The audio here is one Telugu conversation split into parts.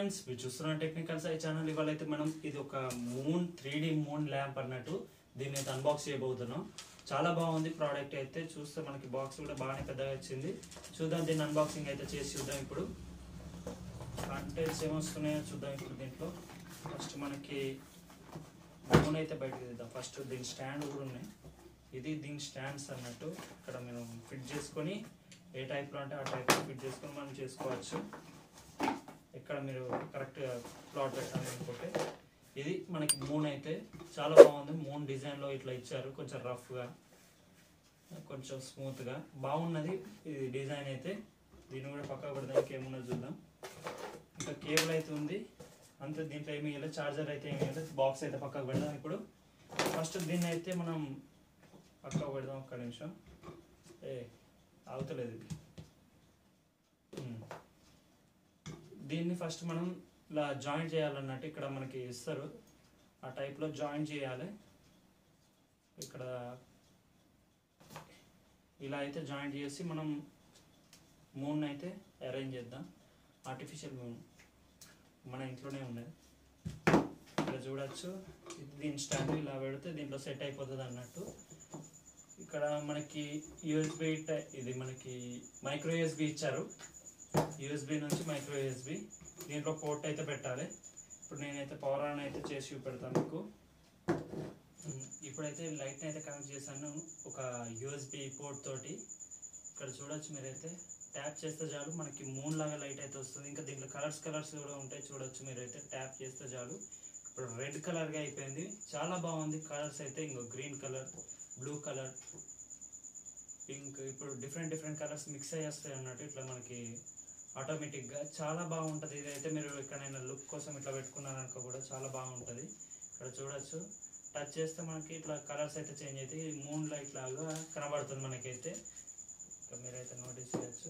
ఫ్రెండ్స్ మీరు చూస్తున్న టెక్నికల్ సై ఛానల్ ఇవాళ అయితే మనం ఇది ఒక moon three D moon lamp అన్నట్టు దీన్ని అయితే అన్బాక్స్ చేయబోతున్నాం చాలా బాగుంది ప్రోడక్ట్ అయితే చూస్తే మనకి బాక్స్ కూడా బాగానే పెద్దగా వచ్చింది చూద్దాం దీన్ని అన్బాక్సింగ్ అయితే చేసి చూద్దాం ఇప్పుడు కంటెంట్స్ ఏమొస్తున్నాయో చూద్దాం ఇప్పుడు దీంట్లో ఫస్ట్ మనకి మూన్ అయితే బయటకు తీద్దాం ఫస్ట్ దీని స్టాండ్ కూడా ఉన్నాయి ఇది దీని స్టాండ్స్ అన్నట్టు ఇక్కడ మనం ఫిట్ చేసుకొని ఏ టైప్లో అంటే ఆ టైప్లో ఫిట్ చేసుకొని మనం చేసుకోవచ్చు ఇక్కడ మీరు కరెక్ట్గా ప్లాట్ పెట్టాలి అనుకుంటే ఇది మనకి మూన్ అయితే చాలా బాగుంది మూన్ డిజైన్లో ఇట్లా ఇచ్చారు కొంచెం రఫ్గా కొంచెం స్మూత్గా బాగున్నది ఇది డిజైన్ అయితే దీన్ని కూడా పక్కకు పెడదాం ఇంకేమున్నది చూద్దాం ఇంకా కేబుల్ అయితే ఉంది అంతే దీంట్లో ఏమి ఇవ్వలేదు చార్జర్ అయితే ఏమి ఇవ్వలేదు బాక్స్ అయితే పక్కకు పెడదాం ఇప్పుడు ఫస్ట్ దీన్ని అయితే మనం పక్కకు పెడదాం ఒక్క నిమిషం ఏ అవుతలేదు ఇది ఉమ్. దీన్ని ఫస్ట్ మనం ఇలా జాయింట్ చేయాలన్నట్టు ఇక్కడ మనకి ఇస్తారు ఆ టైప్లో జాయింట్ చేయాలి ఇక్కడ ఇలా అయితే జాయింట్ చేసి మనం మూన్ అయితే అరేంజ్ చేద్దాం ఆర్టిఫిషియల్ మూన్ మన ఇంట్లోనే ఉన్నది ఇక్కడ చూడొచ్చు ఇది దీని స్టాండ్ ఇలా పెడితే దీంట్లో సెట్ అయిపోతుంది అన్నట్టు ఇక్కడ మనకి యూఎస్బి ఇది మనకి మైక్రో యూఎస్బి ఇచ్చారు యూఎస్బి నుంచి మైక్రో యూఎస్బి దీంట్లో పోర్ట్ అయితే పెట్టాలి ఇప్పుడు నేనైతే పవర్ ఆన్ అయితే చేసి చూపెడతాను మీకు ఉమ్, ఇప్పుడైతే లైట్ని అయితే కనెక్ట్ చేశాను ఒక యూఎస్బి పోర్ట్ తోటి ఇక్కడ చూడొచ్చు మీరైతే ట్యాప్ చేస్తే చాలు మనకి మూన్ లాగా లైట్ అయితే వస్తుంది ఇంకా దీంట్లో కలర్స్ కలర్స్ కూడా ఉంటాయి చూడొచ్చు మీరైతే ట్యాప్ చేస్తే చాలు ఇప్పుడు రెడ్ కలర్గా అయిపోయింది చాలా బాగుంది కలర్స్ అయితే ఇంకో green colour blue colour pink ఇప్పుడు డిఫరెంట్ డిఫరెంట్ కలర్స్ మిక్స్ అయ్యి వస్తాయి అన్నట్టు ఇట్లా మనకి ఆటోమేటిక్గా చాలా బాగుంటుంది ఇదైతే మీరు ఎక్కడైనా లుక్ కోసం ఇట్లా పెట్టుకున్నారనుకో కూడా చాలా బాగుంటుంది ఇక్కడ చూడొచ్చు టచ్ చేస్తే మనకి ఇట్లా కలర్స్ అయితే చేంజ్ అవుతాయి మూన్ లైట్ లాగా కనబడుతుంది మనకైతే ఇక్కడ మీరైతే నోటీస్ చేయొచ్చు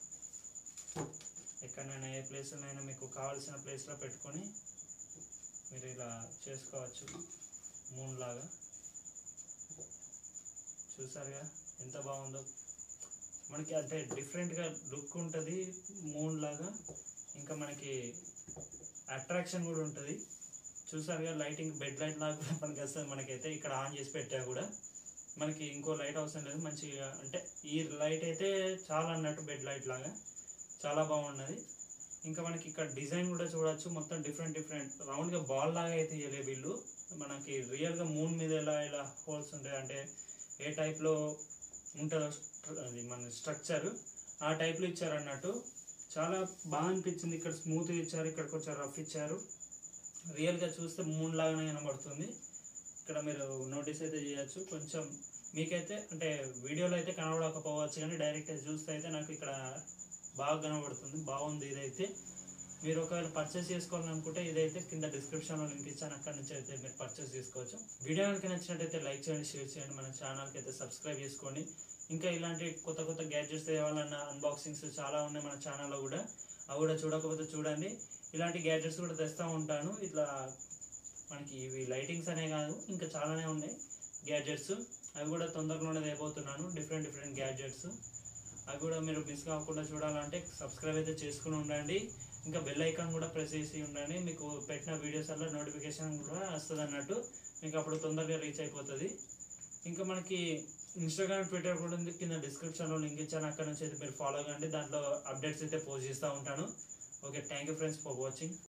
ఎక్కడైనా ఏ ప్లేస్లోనైనా మీకు కావాల్సిన ప్లేస్లో పెట్టుకొని మీరు ఇలా చేసుకోవచ్చు మూన్ లాగా చూసారుగా ఎంత బాగుందో మనకి అంటే డిఫరెంట్గా లుక్ ఉంటుంది మూన్ లాగా ఇంకా మనకి అట్రాక్షన్ కూడా ఉంటుంది చూసారుగా లైటింగ్ బెడ్ లైట్ లాగా కూడా మనకి వస్తుంది మనకైతే ఇక్కడ ఆన్ చేసి పెట్టా కూడా మనకి ఇంకో లైట్ అవసరం లేదు మంచిగా అంటే ఈ లైట్ అయితే చాలా అన్నట్టు బెడ్ లైట్ లాగా చాలా బాగున్నది ఇంకా మనకి ఇక్కడ డిజైన్ కూడా చూడొచ్చు మొత్తం డిఫరెంట్ డిఫరెంట్ రౌండ్గా బాల్ లాగా అయితే ఇవ్వలే వీళ్ళు మనకి రియల్గా మూన్ మీద ఎలా ఇలా హోల్స్ ఉంటాయి అంటే ఏ టైప్లో ఉంటుందో స్ట్ర- అది మన స్ట్రక్చర్ ఆ టైప్లో ఇచ్చారు అన్నట్టు చాలా బాగా అనిపించింది ఇక్కడ స్మూత్ ఇచ్చారు ఇక్కడ కొంచెం రఫ్ ఇచ్చారు రియల్గా చూస్తే మూన్ లాగానే కనబడుతుంది ఇక్కడ మీరు నోటీస్ అయితే చేయొచ్చు కొంచెం మీకైతే అంటే వీడియోలో అయితే కనబడకపోవచ్చు కానీ డైరెక్ట్ చూస్తే అయితే నాకు ఇక్కడ బాగా కనబడుతుంది బాగుంది ఇదైతే మీరు ఒకవేళ పర్చేస్ చేసుకోవాలనుకుంటే ఇదైతే కింద డిస్క్రిప్షన్లో లింక్ ఇచ్చాను అక్కడ నుంచి అయితే మీరు పర్చేస్ చేసుకోవచ్చు వీడియో కనుక నచ్చినట్టయితే లైక్ చేయండి షేర్ చేయండి మన ఛానల్కి అయితే సబ్స్క్రైబ్ చేసుకోండి ఇంకా ఇలాంటి కొత్త కొత్త గ్యాడ్జెట్స్ తేవాలన్న అన్బాక్సింగ్స్ చాలా ఉన్నాయి మన ఛానల్లో కూడా అవి కూడా చూడకపోతే చూడండి ఇలాంటి గ్యాడ్జెట్స్ కూడా తెస్తూ ఉంటాను ఇట్లా మనకి ఇవి లైటింగ్స్ అనే కాదు ఇంకా చాలానే ఉన్నాయి గ్యాడ్జెట్స్ అవి కూడా తొందరలోనే తేబోతున్నాను డిఫరెంట్ డిఫరెంట్ గ్యాడ్జెట్స్ అవి కూడా మీరు మిస్ కాకుండా చూడాలంటే సబ్స్క్రైబ్ అయితే చేసుకుని ఉండండి ఇంకా బెల్ ఐకాన్ కూడా ప్రెస్ చేసి ఉండండి మీకు పెట్టిన వీడియోస్ అలా నోటిఫికేషన్ కూడా వస్తుంది అన్నట్టు మీకు అప్పుడు తొందరగా రీచ్ అయిపోతుంది ఇంకా మనకి ఇన్స్టాగ్రామ్ ట్విట్టర్ కూడా ఉంది కింద డిస్క్రిప్షన్లో లింక్ ఇచ్చాను అక్కడ నుంచి అయితే మీరు ఫాలో కండి దాంట్లో అప్డేట్స్ అయితే పోస్ట్ చేస్తూ ఉంటాను okay thank you friends for watching